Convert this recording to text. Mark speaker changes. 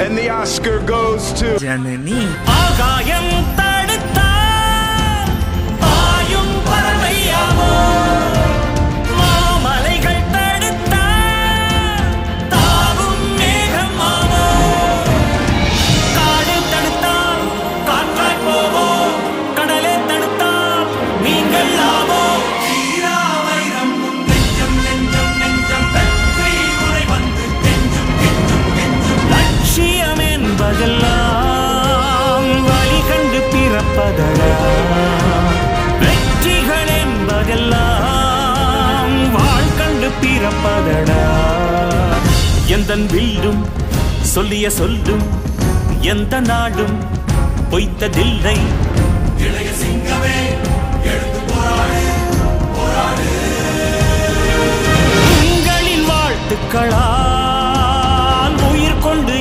Speaker 1: And the Oscar goes to.
Speaker 2: Janani
Speaker 3: ஆகாயம் தடுத்தார் பாயும் பறவையாவோ மாமலைகள் தடுத்தார் தாவும் மேகமாவோ காடு தடுத்தால் காற்றாய் போவோம் கடலே தடுத்தால் நீங்கள் ஆவோ ஈராவைரம் நெஞ்சம் நெஞ்சம் நெஞ்சம் வெற்றி உரை வந்து கெஞ்சும் கெஞ்சும் கெஞ்சும் லட்சியம் என்பதெல்லாம் வழி கண்டு பிறப்பதடா வெற்றிகள் என்பதெல்லாம் வாழ் கண்டு பிறப்பதடா எந்த வில்லும் சொல்லிய சொல்லும் எந்த நாடும் பொய்த்ததில்லை இளைய சிங்கமே எழுந்து போராடு போராடு உங்களின் வாழ்த்துக்களால் உயிர் கொண்டு